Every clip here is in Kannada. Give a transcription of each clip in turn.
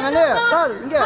ಅಲ್ಲಿ ಸರ್ ಹಿಂಗೆ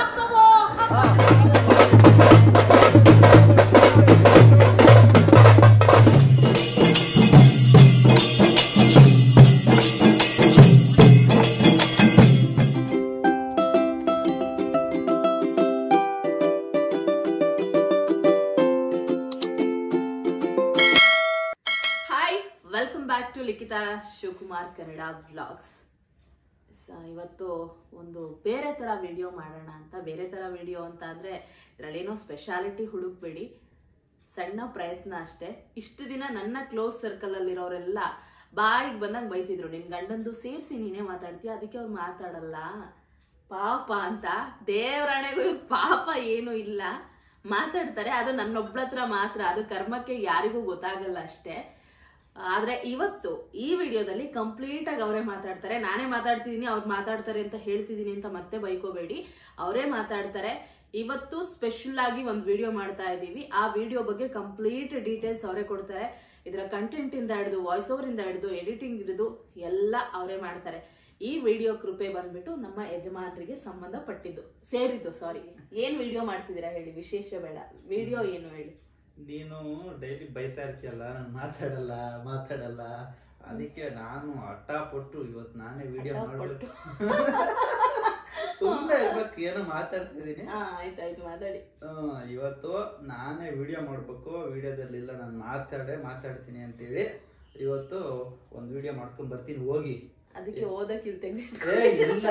hi welcome back to Likhitha Shivakumar Kannada vlogs ಇವತ್ತು ಒಂದು ಬೇರೆ ಥರ ವಿಡಿಯೋ ಮಾಡೋಣ ಅಂತ ಬೇರೆ ಥರ ವಿಡಿಯೋ ಅಂತ ಅಂದರೆ ಇದರಲ್ಲೇನೋ ಸ್ಪೆಷಾಲಿಟಿ ಹುಡುಕ್ಬೇಡಿ ಸಣ್ಣ ಪ್ರಯತ್ನ ಅಷ್ಟೇ ಇಷ್ಟು ದಿನ ನನ್ನ ಕ್ಲೋಸ್ ಸರ್ಕಲಲ್ಲಿರೋರೆಲ್ಲ ಬಾಯಿಗೆ ಬಂದಂಗೆ ಬೈತಿದ್ರು ನಿನ್ನ ಗಂಡಂದು ಸೇರಿಸಿ ನೀನೇ ಮಾತಾಡ್ತೀಯ ಅದಕ್ಕೆ ಅವ್ರು ಮಾತಾಡಲ್ಲ ಪಾಪ ಅಂತ ದೇವರಾಣೆಗೂ ಇವ್ರ್ ಪಾಪ ಏನೂ ಇಲ್ಲ ಮಾತಾಡ್ತಾರೆ ಅದು ನನ್ನೊಬ್ಳ ಹತ್ರ ಮಾತ್ರ ಅದು ಕರ್ಮಕ್ಕೆ ಯಾರಿಗೂ ಗೊತ್ತಾಗಲ್ಲ ಅಷ್ಟೇ ಆದ್ರೆ ಇವತ್ತು ಈ ವಿಡಿಯೋದಲ್ಲಿ ಕಂಪ್ಲೀಟ್ ಆಗಿ ಅವರೇ ಮಾತಾಡ್ತಾರೆ ನಾನೇ ಮಾತಾಡ್ತಿದ್ದೀನಿ ಅವ್ರು ಮಾತಾಡ್ತಾರೆ ಅಂತ ಹೇಳ್ತಿದ್ದೀನಿ ಅಂತ ಮತ್ತೆ ಬೈಕೋಬೇಡಿ ಅವರೇ ಮಾತಾಡ್ತಾರೆ ಇವತ್ತು ಸ್ಪೆಷಲ್ ಆಗಿ ಒಂದು ವಿಡಿಯೋ ಮಾಡ್ತಾ ಇದ್ದೀವಿ ಆ ವಿಡಿಯೋ ಬಗ್ಗೆ ಕಂಪ್ಲೀಟ್ ಡೀಟೇಲ್ಸ್ ಅವರೇ ಕೊಡ್ತಾರೆ ಇದರ ಕಂಟೆಂಟ್ ಇಂದ ಹಿಡಿದು ವಾಯ್ಸ್ ಓವರ್ ಇಂದ ಹಿಡಿದು ಎಡಿಟಿಂಗ್ ಹಿಡಿದು ಎಲ್ಲ ಅವರೇ ಮಾಡ್ತಾರೆ ಈ ವಿಡಿಯೋ ಕೃಪೆ ಬಂದ್ಬಿಟ್ಟು ನಮ್ಮ ಯಜಮಾನರಿಗೆ ಸಂಬಂಧಪಟ್ಟಿದ್ದು ಸೇರಿದ್ದು ಸಾರಿ ಏನ್ ವಿಡಿಯೋ ಮಾಡ್ತಿದ್ದೀರಾ ಹೇಳಿ ವಿಶೇಷ ಬೇಡ ವಿಡಿಯೋ ಏನು ಹೇಳಿ ನೀನು ಡೈಲಿ ಬೈತಾ ಇರ್ತೀಯಲ್ಲ ನಾನು ಮಾತಾಡಲ್ಲ ಮಾತಾಡಲ್ಲ ಅದಕ್ಕೆ ನಾನು ಹಠ ಪಟ್ಟು ಇವತ್ತು ನಾನೇ ವಿಡಿಯೋ ಹಠ ಮಾಡ್ಬೇಕು ಪಟ್ಟು. ಸುಮ್ಮನೆ ಇರ್ಬೇಕು ಏನೋ ಮಾತಾಡ್ತಿದ್ದೀನಿ ಹಾ ಆಯ್ತಾಯ್ತು ಮಾತಾಡಿ ಹ್ಮ್, ಇವತ್ತು ನಾನೇ ವಿಡಿಯೋ ಮಾಡ್ಬೇಕು ವಿಡಿಯೋದಲ್ಲಿ ಇಲ್ಲ ನಾನು ಮಾತಾಡೇ ಮಾತಾಡ್ತೀನಿ ಅಂತೇಳಿ ಇವತ್ತು ಒಂದು ವಿಡಿಯೋ ಮಾಡ್ಕೊಂಡ್ ಬರ್ತೀನಿ ಹೋಗಿ ಅದಕ್ಕೆ ಓದಕ್ಕೆ ಇಲ್ಲಿ ತೆಗ್ದಿಟ್ಟು ಏ ಇಲ್ಲ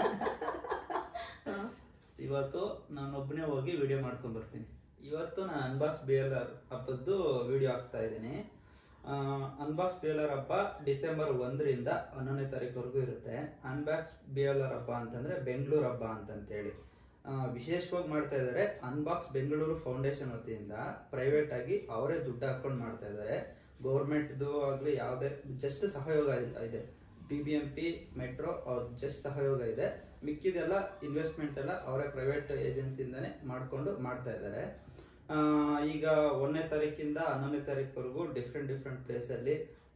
ಇವತ್ತು ನಾನು ಒಬ್ಬನೇ ಹೋಗಿ ವಿಡಿಯೋ ಮಾಡ್ಕೊಂಡ್ ಬರ್ತೀನಿ ಇವತ್ತು ನಾನು ಅನ್ಬಾಕ್ಸ್ ಬಿ ಎಲ್ ಆರ್ ಹಬ್ಬದ್ದು ವಿಡಿಯೋ ಹಾಕ್ತಾ ಇದ್ದೀನಿ ಅನ್ಬಾಕ್ಸ್ ಬಿ ಎಲ್ ಆರ್ ಹಬ್ಬ ಡಿಸೆಂಬರ್ ಒಂದರಿಂದ ಹನ್ನೊಂದನೇ ತಾರೀಕುವರೆಗೂ ಇರುತ್ತೆ ಅನ್ಬಾಕ್ಸ್ ಬಿ ಎಲ್ ಆರ್ ಹಬ್ಬ ಅಂತಂದ್ರೆ ಬೆಂಗಳೂರು ಹಬ್ಬ ಅಂತಂತೇಳಿ ಆ, ವಿಶೇಷವಾಗಿ ಮಾಡ್ತಾ ಇದ್ದಾರೆ ಅನ್ಬಾಕ್ಸ್ ಬೆಂಗಳೂರು ಫೌಂಡೇಶನ್ ವತಿಯಿಂದ ಪ್ರೈವೇಟ್ ಆಗಿ ಅವರೇ ದುಡ್ಡು ಹಾಕೊಂಡು ಮಾಡ್ತಾ ಇದ್ದಾರೆ ಗೌರ್ಮೆಂಟ್ದು ಆಗಲಿ ಯಾವುದೇ ಜಸ್ಟ್ ಸಹಯೋಗ ಇ- ಇದೆ B B M P metro ಅವ್ರ ಜಸ್ಟ್ ಸಹಯೋಗ ಇದೆ ಮಿಕ್ಕಿದೆಲ್ಲ ಇನ್ವೆಸ್ಟ್ಮೆಂಟ್ ಎಲ್ಲ ಅವರೇ ಪ್ರೈವೇಟ್ ಏಜೆನ್ಸಿಯಿಂದನೇ ಮಾಡಿಕೊಂಡು ಮಾಡ್ತಾ ಇದ್ದಾರೆ ಆ, ಈಗ ಒಂದನೇ ತಾರೀಕಿಂದ ಹನ್ನೊಂದನೇ ತಾರೀಕುವರೆಗೂ ಡಿಫ್ರೆಂಟ್ ಡಿಫ್ರೆಂಟ್ ಪ್ಲೇಸಲ್ಲಿ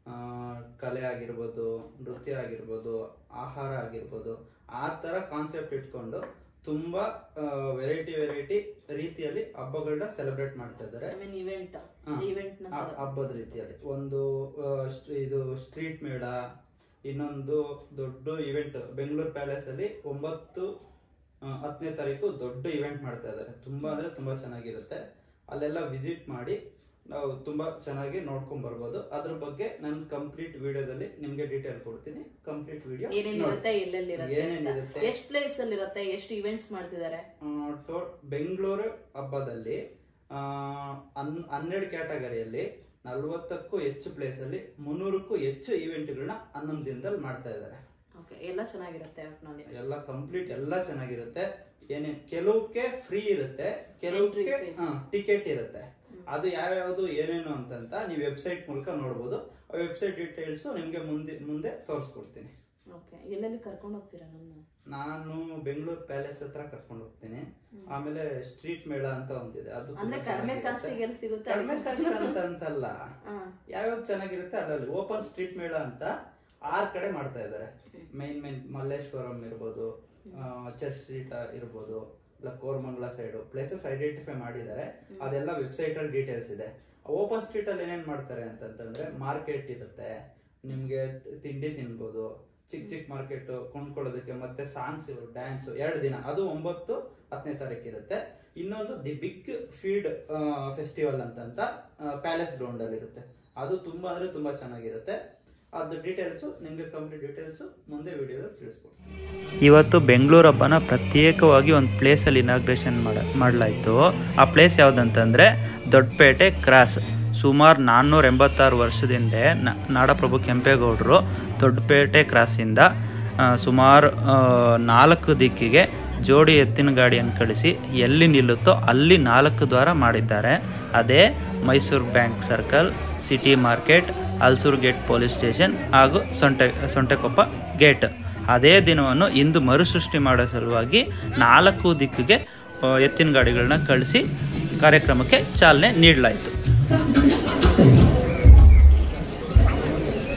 ಕಲೆ ಆಗಿರ್ಬೋದು ನೃತ್ಯ ಆಗಿರ್ಬೋದು ಆಹಾರ ಆಗಿರ್ಬೋದು ಆ ಥರ ಕಾನ್ಸೆಪ್ಟ್ ಇಟ್ಕೊಂಡು ತುಂಬ ವೆರೈಟಿ ವೆರೈಟಿ ರೀತಿಯಲ್ಲಿ ಹಬ್ಬಗಳನ್ನ ಸೆಲೆಬ್ರೇಟ್ ಮಾಡ್ತಾ ಇದ್ದಾರೆ ಐ ಮೀನ್ ಇವೆಂಟ್ ಹಾ. ಇವೆಂಟ್ ನ ಆ- ಹಬ್ಬದ ರೀತಿಯಲ್ಲಿ ಒಂದು ಆ, ಸ್ಟ್- ಇದು ಸ್ಟ್ರೀಟ್ ಮೇಳ ಇನ್ನೊಂದು ದೊಡ್ಡ ಇವೆಂಟ್ ಬೆಂಗಳೂರು ಪ್ಯಾಲೇಸ್ ಅಲ್ಲಿ ಒಂಬತ್ತು ಆ, ಹತ್ತನೇ ತಾರೀಕು ದೊಡ್ಡ ಇವೆಂಟ್ ಮಾಡ್ತಾ ಇದ್ದಾರೆ ತುಂಬಾ ಅಂದ್ರೆ ತುಂಬಾ ಚೆನ್ನಾಗಿರುತ್ತೆ ಅಲ್ಲೆಲ್ಲ ವಿಸಿಟ್ ಮಾಡಿ ನಾವು ತುಂಬಾ ಚೆನ್ನಾಗಿ ನೋಡ್ಕೊಂಡ್ ಬರ್ಬೋದು ಅದ್ರ ಬಗ್ಗೆ ನಾನು ಕಂಪ್ಲೀಟ್ ವಿಡಿಯೋದಲ್ಲಿ ನಿಮ್ಗೆ ಡೀಟೇಲ್ ಕೊಡ್ತೀನಿ ಕಂಪ್ಲೀಟ್ ವಿಡಿಯೋ ಏನೇನಿರುತ್ತೆ ಎಲ್ಲೆಲ್ಲಿರುತ್ತೆ ಏನೇನಿರುತ್ತೆ? ಅಂತ. ಎಷ್ಟ್ ಪ್ಲೇಸ್ ಅಲ್ಲಿ ಇರುತ್ತೆ ಎಷ್ಟು ಇವೆಂಟ್ಸ್ ಮಾಡ್ತಿದ್ದಾರೆ ಟೋ ಬೆಂಗಳೂರು ಹಬ್ಬದಲ್ಲಿ ಆ, ಹನ್- ಹನ್ನೆರಡು ಕ್ಯಾಟಗರಿಯಲ್ಲಿ ನಲ್ವತ್ತಕ್ಕೂ ಹೆಚ್ಚು ಪ್ಲೇಸ್ ಅಲ್ಲಿ ಮುನ್ನೂರಕ್ಕೂ ಹೆಚ್ಚು ಇವೆಂಟ್ಗಳನ್ನ ಹನ್ನೊಂದು ದಿನದಲ್ಲಿ ಮಾಡ್ತಾ ಇದ್ದಾರೆ ಓಕೆ ಎಲ್ಲ ಚೆನ್ನಾಗಿರುತ್ತೆ ಒಟ್ನಲ್ಲಿ ಎಲ್ಲ ಕಂಪ್ಲೀಟ್ ಎಲ್ಲ ಚೆನ್ನಾಗಿರುತ್ತೆ ಏನೇ ಕೆಲವಕ್ಕೆ ಫ್ರೀ ಇರುತ್ತೆ ಕೆಲವಕ್ಕೆ Entry fee. ಟಿಕೆಟ್ ಇರುತ್ತೆ ಅದು ಯಾವ್ಯಾವ್ದು ಏನೇನು ಅಂತಂತ ನೀವು ವೆಬ್ಸೈಟ್ ಮೂಲಕ ನೋಡ್ಬೋದು ಆ ವೆಬ್ಸೈಟ್ ಡೀಟೇಲ್ಸ್ ನಿಮ್ಗೆ ಮುಂದೆ ಮುಂದೆ ತೋರಿಸ್ಕೊಡ್ತೀನಿ ಓಕೆ ಎಲ್ಲೆಲ್ಲಿ ಕರ್ಕೊಂಡು ಹೋಗ್ತೀರಾ ನನ್ನ ನಾನು ಬೆಂಗಳೂರು ಪ್ಯಾಲೇಸ್ ಹತ್ರ ಕರ್ಕೊಂಡು ಹೋಗ್ತೀನಿ ಆಮೇಲೆ ಸ್ಟ್ರೀಟ್ ಮೇಳ ಅಂತ ಒಂದಿದೆ ಅದು ತುಂಬಾ ಅಂದ್ರೆ ಕಡಿಮೆ ಚೆನ್ನಾಗಿರುತ್ತೆ. ಕಾಸ್ಟಿಗೆ ಎಲ್ಲಿ ಸಿಗುತ್ತೆ ಕಡಿಮೆ ಕಾಸ್ಟ್ ಅಂತ ಅಂತಲ್ಲ ಹಾ. ಯಾವ್ಯಾವ ಚೆನ್ನಾಗಿರುತ್ತೆ ಅಲ್ಲಲ್ಲಿ ಓಪನ್ ಸ್ಟ್ರೀಟ್ ಮೇಳ ಅಂತ ಆರ್ ಕಡೆ ಮಾಡ್ತಾ ಇದ್ದಾರೆ ಮೈನ್ ಮೈನ್ ಮಲ್ಲೇಶ್ವರಂ ಇರ್ಬೋದು ಚರ್ಚ್ ಸ್ಟ್ರೀಟ್ ಇರ್ಬೋದು ಇಲ್ಲ ಕೋರಮಂಗಲ ಸೈಡು ಪ್ಲೇಸಸ್ ಐಡೆಂಟಿಫೈ ಮಾಡಿದ್ದಾರೆ ಅದೆಲ್ಲ ವೆಬ್ಸೈಟ್ ಅಲ್ಲಿ ಡೀಟೇಲ್ಸ್ ಇದೆ ಓಪನ್ ಸ್ಟ್ರೀಟ್ ಅಲ್ಲಿ ಏನೇನ್ ಮಾಡ್ತಾರೆ ಅಂತಂತಂದ್ರೆ ಮಾರ್ಕೆಟ್ ಇರುತ್ತೆ ನಿಮ್ಗೆ ತಿಂಡಿ ತಿನ್ಬೋದು ಚಿಕ್ಕ ಚಿಕ್ಕ ಮಾರ್ಕೆಟ್ ಕೊಂಡ್ಕೊಳ್ಳೋದಕ್ಕೆ ಮತ್ತೆ ಸಾಂಗ್ಸ್ ಡ್ಯಾನ್ಸ್ ಎರಡು ದಿನ ಅದು ಒಂಬತ್ತು ಹತ್ತನೇ ತಾರೀಕು ಇರುತ್ತೆ ಇನ್ನೊಂದು ದಿ ಬಿಗ್ ಫೀಲ್ಡ್ ಫೆಸ್ಟಿವಲ್ ಅಂತಂತ ಪ್ಯಾಲೇಸ್ ಗ್ರೌಂಡ್ ಅಲ್ಲಿ ಇರುತ್ತೆ ಅದು ತುಂಬಾ ಅಂದ್ರೆ ತುಂಬಾ ಚೆನ್ನಾಗಿರುತ್ತೆ ಅದ್ರ ಡೀಟೇಲ್ಸ್ ನಿಮ್ಗೆ ಕಂಪ್ಲೀಟ್ ಡೀಟೇಲ್ಸ್ ಮುಂದೆ ವಿಡಿಯೋದಲ್ಲಿ ತಿಳಿಸ್ಕೊಡ್ತೀನಿ ಇವತ್ತು ಬೆಂಗಳೂರು ಹಬ್ಬನ ಪ್ರತ್ಯೇಕವಾಗಿ ಒಂದು ಪ್ಲೇಸಲ್ಲಿ ಇನಾಗ್ರೇಷನ್ ಮಾಡ ಮಾಡಲಾಯಿತು ಆ ಪ್ಲೇಸ್ ಯಾವುದಂತಂದರೆ ದೊಡ್ಡಪೇಟೆ ಕ್ರಾಸ್ ಸುಮಾರು ನಾನ್ನೂರ ಎಂಬತ್ತಾರು ವರ್ಷದಿಂದ ನ- ನಾಡಪ್ರಭು ಕೆಂಪೇಗೌಡರು ದೊಡ್ಡಪೇಟೆ ಕ್ರಾಸಿಂದ ಆ, ಸುಮಾರು ಆ, ನಾಲ್ಕು ದಿಕ್ಕಿಗೆ ಜೋಡಿ ಎತ್ತಿನ ಗಾಡಿಯನ್ನು ಕಳಿಸಿ ಎಲ್ಲಿ ನಿಲ್ಲುತ್ತೋ ಅಲ್ಲಿ ನಾಲ್ಕು ದ್ವಾರ ಮಾಡಿದ್ದಾರೆ ಅದೇ Mysuru bank circle city market Halasuru gate police station ಹಾಗೂ ಸೊಂಟೆ ಸೊಂಟೆಕೊಪ್ಪ ಗೇಟ್ ಅದೇ ದಿನವನ್ನು ಇಂದು ಮರುಸೃಷ್ಟಿ ಮಾಡೋ ಸಲುವಾಗಿ ನಾಲ್ಕು ದಿಕ್ಕಿಗೆ ಆ, ಎತ್ತಿನ ಗಾಡಿಗಳನ್ನ ಕಳಿಸಿ ಕಾರ್ಯಕ್ರಮಕ್ಕೆ ಚಾಲನೆ ನೀಡಲಾಯಿತು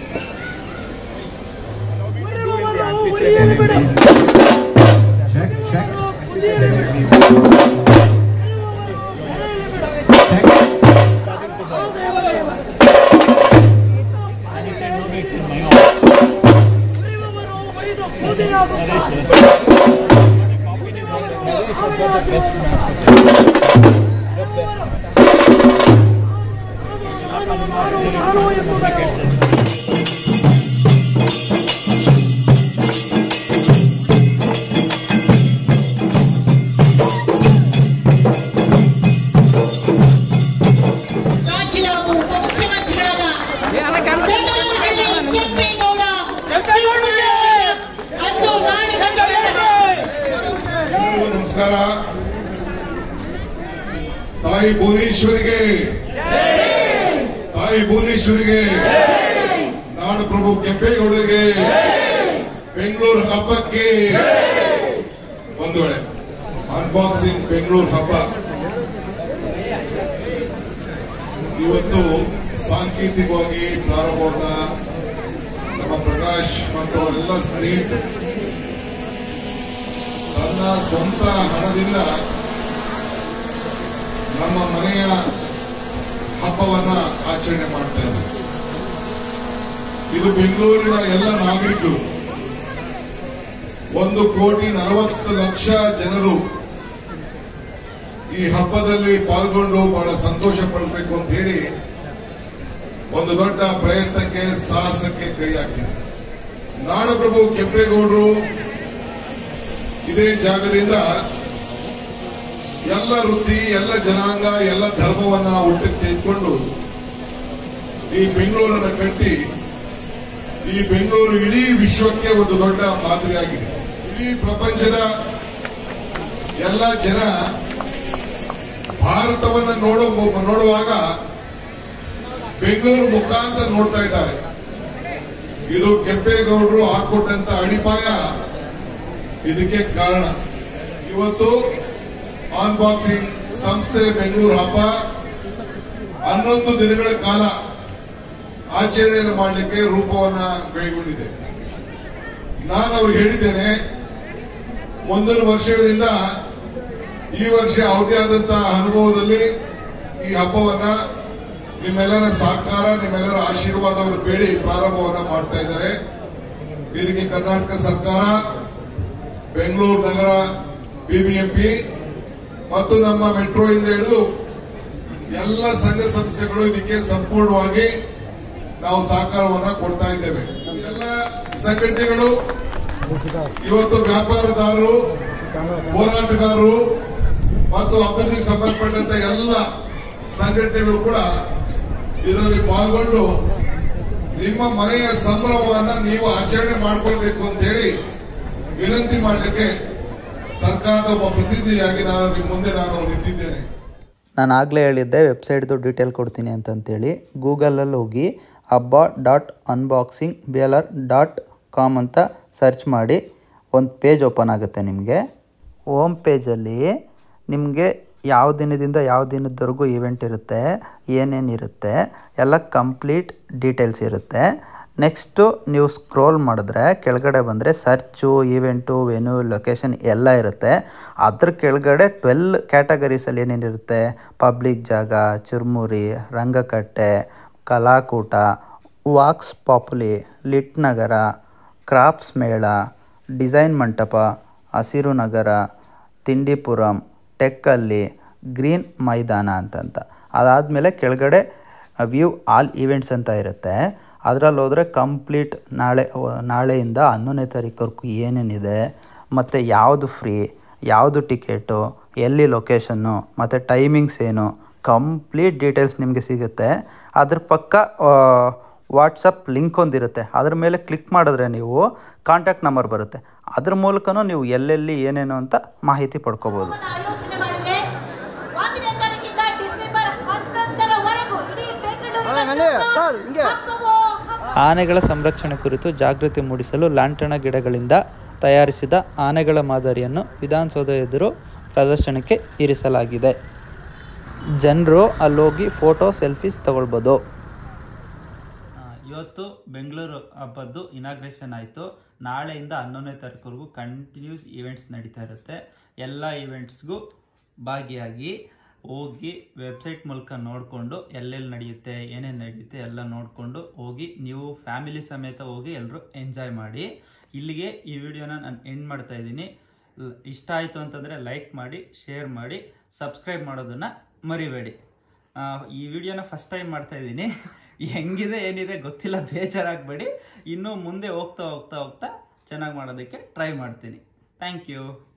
Check, check. ರಾಜ್ಯದ ಉಪಮುಖ್ಯಮಂತ್ರಿಗಳಾದ ದೊಡ್ಡನಹಳ್ಳಿ ಕೆಂಪೇಗೌಡ ಶ್ರೀನಿವಾಸರಾವ್ ಅಂದು ನಾಡು ಕಂಡುಕೊಂಡ ಎಲ್ಲರಿಗೂ ನಮಸ್ಕಾರ ತಾಯಿ ಭುವನೇಶ್ವರಿಗೆ ತಾಯಿ ಭುವನೇಶ್ವರಿಗೆ ನಾಡು ಪ್ರಭು ಕೆಂಪೇಗೌಡರಿಗೆ ಬೆಂಗಳೂರು ಹಬ್ಬಕ್ಕೆ ಒಂದು ವೇಳೆ ಅನ್ಬಾಕ್ಸಿಂಗ್ ಬೆಂಗಳೂರು ಹಬ್ಬ ಇವತ್ತು ಸಾಂಕೇತಿಕವಾಗಿ ಪ್ರಾರಂಭವನ್ನ ನಮ್ಮ ಪ್ರಕಾಶ್ ಮತ್ತು ಅವರೆಲ್ಲ ಸ್ನೇಹಿತರು ತನ್ನ ಸ್ವಂತ ಹಣದಿಂದ ನಮ್ಮ ಮನೆಯ ಹಬ್ಬವನ್ನ ಆಚರಣೆ ಮಾಡ್ತಾ ಇದ್ದಾರೆ ಇದು ಬೆಂಗಳೂರಿನ ಎಲ್ಲ ನಾಗರಿಕರು ಒಂದು ಕೋಟಿ ನಲವತ್ತು ಲಕ್ಷ ಜನರು ಈ ಹಬ್ಬದಲ್ಲಿ ಪಾಲ್ಗೊಂಡು ಬಹಳ ಸಂತೋಷ ಪಡಬೇಕು ಅಂತ ಹೇಳಿ ಒಂದು ದೊಡ್ಡ ಪ್ರಯತ್ನಕ್ಕೆ ಸಾಹಸಕ್ಕೆ ಕೈ ಹಾಕಿದೆ ನಾಡಪ್ರಭು ಕೆಂಪೇಗೌಡರು ಇದೇ ಜಾಗದಿಂದ ಎಲ್ಲ ವೃತ್ತಿ ಎಲ್ಲ ಜನಾಂಗ ಎಲ್ಲ ಧರ್ಮವನ್ನ ಒಟ್ಟಿಗೆ ತೆಗೆದುಕೊಂಡು ಈ ಬೆಂಗಳೂರನ್ನ ಕಟ್ಟಿ ಈ ಬೆಂಗಳೂರು ಇಡೀ ವಿಶ್ವಕ್ಕೆ ಒಂದು ದೊಡ್ಡ ಮಾದರಿಯಾಗಿದೆ ಇಡೀ ಪ್ರಪಂಚದ ಎಲ್ಲ ಜನ ಭಾರತವನ್ನ ನೋಡೋ ನೋಡುವಾಗ ಬೆಂಗಳೂರು ಮುಖಾಂತರ ನೋಡ್ತಾ ಇದ್ದಾರೆ ಇದು ಕೆಂಪೇಗೌಡರು ಹಾಕೊಟ್ಟಂತ ಅಡಿಪಾಯ ಇದಕ್ಕೆ ಕಾರಣ ಇವತ್ತು ಅನ್ಬಾಕ್ಸಿಂಗ್ ಸಂಸ್ಥೆ ಬೆಂಗಳೂರು ಹಬ್ಬ ಹನ್ನೊಂದು ದಿನಗಳ ಕಾಲ ಆಚರಣೆಯನ್ನು ಮಾಡಲಿಕ್ಕೆ ರೂಪವನ್ನ ಕೈಗೊಂಡಿದೆ ನಾನು ಅವ್ರಿಗೆ ಹೇಳಿದ್ದೇನೆ ಮುಂದಿನ ವರ್ಷದಿಂದ ಈ ವರ್ಷ ಅವಧಿ ಆದಂತಹ ಅನುಭವದಲ್ಲಿ ಈ ಹಬ್ಬವನ್ನ ನಿಮ್ಮೆಲ್ಲರ ಸಹಕಾರ ನಿಮ್ಮೆಲ್ಲರ ಆಶೀರ್ವಾದವನ್ನು ಬೇಡಿ ಪ್ರಾರಂಭವನ್ನ ಮಾಡ್ತಾ ಇದ್ದಾರೆ ಇದಕ್ಕೆ ಕರ್ನಾಟಕ ಸರ್ಕಾರ ಬೆಂಗಳೂರು ನಗರ ಬಿಬಿಎಂಪಿ ಮತ್ತು ನಮ್ಮ ಮೆಟ್ರೋ ಇಂದ ಹಿಡಿದು ಎಲ್ಲ ಸಂಘ ಸಂಸ್ಥೆಗಳು ಇದಕ್ಕೆ ಸಂಪೂರ್ಣವಾಗಿ ನಾವು ಸಹಕಾರವನ್ನ ಕೊಡ್ತಾ ಇದ್ದೇವೆ ಎಲ್ಲ ಸಂಘಟನೆಗಳು ಇವತ್ತು ವ್ಯಾಪಾರದಾರರು ಹೋರಾಟಗಾರರು ಮತ್ತು ಅಭಿವೃದ್ಧಿಗೆ ಸಂಬಂಧಪಟ್ಟಂತ ಎಲ್ಲ ಸಂಘಟನೆಗಳು ಕೂಡ ಇದರಲ್ಲಿ ಪಾಲ್ಗೊಂಡು ನಿಮ್ಮ ಮನೆಯ ಸಂಭ್ರಮವನ್ನ ನೀವು ಆಚರಣೆ ಮಾಡ್ಕೊಳ್ಬೇಕು ಅಂತ ಹೇಳಿ ವಿನಂತಿ ಮಾಡಲಿಕ್ಕೆ ಸರ್ಕಾರದ ಒಬ್ಬ ಪ್ರತಿನಿಧಿಯಾಗಿ ನಾನು ನಿಮ್ಮ ಮುಂದೆ ನಾನು ನಿಂತಿದ್ದೇನೆ ನಾನು ಆಗಲೇ ಹೇಳಿದ್ದೆ ವೆಬ್ಸೈಟ್ದು ಡೀಟೇಲ್ ಕೊಡ್ತೀನಿ ಅಂತಂತೇಳಿ ಗೂಗಲಲ್ಲಿ ಹೋಗಿ Habba dot unboxing B L R dot com ಅಂತ ಸರ್ಚ್ ಮಾಡಿ ಒಂದು ಪೇಜ್ ಓಪನ್ ಆಗುತ್ತೆ ನಿಮಗೆ ಹೋಮ್ ಪೇಜಲ್ಲಿ ನಿಮಗೆ ಯಾವ ದಿನದಿಂದ ಯಾವ ದಿನದವರೆಗೂ ಈವೆಂಟ್ ಇರುತ್ತೆ ಏನೇನಿರುತ್ತೆ ಎಲ್ಲ ಕಂಪ್ಲೀಟ್ ಡೀಟೇಲ್ಸ್ ಇರುತ್ತೆ ನೆಕ್ಸ್ಟು ನೀವು ಸ್ಕ್ರೋಲ್ ಮಾಡಿದ್ರೆ ಕೆಳಗಡೆ ಬಂದರೆ ಸರ್ಚು ಈವೆಂಟು ವೆನ್ಯೂ ಲೊಕೇಶನ್ ಎಲ್ಲ ಇರುತ್ತೆ ಅದ್ರ ಕೆಳಗಡೆ ಟ್ವೆಲ್ ಕ್ಯಾಟಗರೀಸಲ್ಲಿ ಏನೇನಿರುತ್ತೆ ಪಬ್ಲಿಕ್ ಜಾಗ ಚುರ್ಮುರಿ ರಂಗಕಟ್ಟೆ ಕಲಾಕೂಟ ವಾಕ್ಸ್ ಪಾಪುಲಿ ಲಿಟ್ ನಗರ ಕ್ರಾಫ್ಟ್ಸ್ ಮೇಳ ಡಿಸೈನ್ ಮಂಟಪ ಹಸಿರು ನಗರ ತಿಂಡಿಪುರಂ ಟೆಕ್ಕಲ್ಲಿ ಗ್ರೀನ್ ಮೈದಾನ ಅಂತಂತ ಅದಾದಮೇಲೆ ಕೆಳಗಡೆ ವ್ಯೂ ಆಲ್ ಈವೆಂಟ್ಸ್ ಅಂತ ಇರುತ್ತೆ ಅದರಲ್ಲಿ ಹೋದರೆ ಕಂಪ್ಲೀಟ್ ನಾಳೆ ನಾಳೆಯಿಂದ ಹನ್ನೊಂದನೇ ತಾರೀಕುವರೆಗೂ ಏನೇನಿದೆ ಮತ್ತು ಯಾವುದು ಫ್ರೀ ಯಾವುದು ಟಿಕೆಟು ಎಲ್ಲಿ ಲೊಕೇಶನ್ನು ಮತ್ತು ಟೈಮಿಂಗ್ಸ್ ಏನು ಕಂಪ್ಲೀಟ್ ಡೀಟೇಲ್ಸ್ ನಿಮಗೆ ಸಿಗುತ್ತೆ ಅದ್ರ ಪಕ್ಕ ವಾಟ್ಸಪ್ ಲಿಂಕ್ ಒಂದಿರುತ್ತೆ ಅದ್ರ ಮೇಲೆ ಕ್ಲಿಕ್ ಮಾಡಿದ್ರೆ ನೀವು ಕಾಂಟ್ಯಾಕ್ಟ್ ನಂಬರ್ ಬರುತ್ತೆ ಅದ್ರ ಮೂಲಕನೂ ನೀವು ಎಲ್ಲೆಲ್ಲಿ ಏನೇನು ಅಂತ ಮಾಹಿತಿ ಪಡ್ಕೋಬೋದು ಆಯೋಜನೆ ಮಾಡಿದೆ ಒಂದನೇ ತಾರೀಕಿಂದ ಡಿಸೆಂಬರ್ ಹನ್ನೊಂದರವರೆಗೂ ಇಡೀ ಬೆಂಗಳೂರಿನ ಹಬ್ಬವೋ ಹಬ್ಬ ಆನೆಗಳ ಸಂರಕ್ಷಣೆ ಕುರಿತು ಜಾಗೃತಿ ಮೂಡಿಸಲು ಲಾಂಛನ ಗಿಡಗಳಿಂದ ತಯಾರಿಸಿದ ಆನೆಗಳ ಮಾದರಿಯನ್ನು ವಿಧಾನಸೌಧ ಎದುರು ಪ್ರದರ್ಶನಕ್ಕೆ ಇರಿಸಲಾಗಿದೆ ಜನರು ಅಲ್ಲೋಗಿ ಫೋಟೋ ಸೆಲ್ಫೀಸ್ ತಗೊಳ್ಬೋದು ಇವತ್ತು ಬೆಂಗಳೂರು ಹಬ್ಬದ್ದು ಇನಾಗ್ರೇಷನ್ ಆಯಿತು ನಾಳೆಯಿಂದ ಹನ್ನೊಂದನೇ ತಾರೀಕುವರೆಗೂ ಕಂಟಿನ್ಯೂಸ್ ಈವೆಂಟ್ಸ್ ನಡೀತಾ ಇರುತ್ತೆ ಎಲ್ಲ ಈವೆಂಟ್ಸ್ಗೂ ಭಾಗಿಯಾಗಿ ಹೋಗಿ ವೆಬ್ಸೈಟ್ ಮೂಲಕ ನೋಡಿಕೊಂಡು ಎಲ್ಲೆಲ್ಲಿ ನಡೆಯುತ್ತೆ ಏನೇನು ನಡೆಯುತ್ತೆ ಎಲ್ಲ ನೋಡಿಕೊಂಡು ಹೋಗಿ ನೀವು ಫ್ಯಾಮಿಲಿ ಸಮೇತ ಹೋಗಿ ಎಲ್ಲರೂ ಎಂಜಾಯ್ ಮಾಡಿ ಇಲ್ಲಿಗೆ ಈ ವಿಡಿಯೋನ ನಾನು ಎಂಡ್ ಮಾಡ್ತಾ ಇದ್ದೀನಿ ಲ್- ಇಷ್ಟ ಆಯಿತು ಅಂತಂದರೆ ಲೈಕ್ ಮಾಡಿ ಶೇರ್ ಮಾಡಿ ಸಬ್ಸ್ಕ್ರೈಬ್ ಮಾಡೋದನ್ನು ಮರಿಬೇಡಿ ಆ, ಈ ವಿಡಿಯೋನ ಫಸ್ಟ್ ಟೈಮ್ ಮಾಡ್ತಾ ಇದ್ದೀನಿ ಹೆಂಗಿದೆ ಏನಿದೆ ಗೊತ್ತಿಲ್ಲ ಬೇಜಾರಾಗಬೇಡಿ ಇನ್ನೂ ಮುಂದೆ ಹೋಗ್ತಾ ಹೋಗ್ತಾ ಹೋಗ್ತಾ ಚೆನ್ನಾಗಿ ಮಾಡೋದಕ್ಕೆ ಟ್ರೈ ಮಾಡ್ತೀನಿ ಥ್ಯಾಂಕ್ ಯು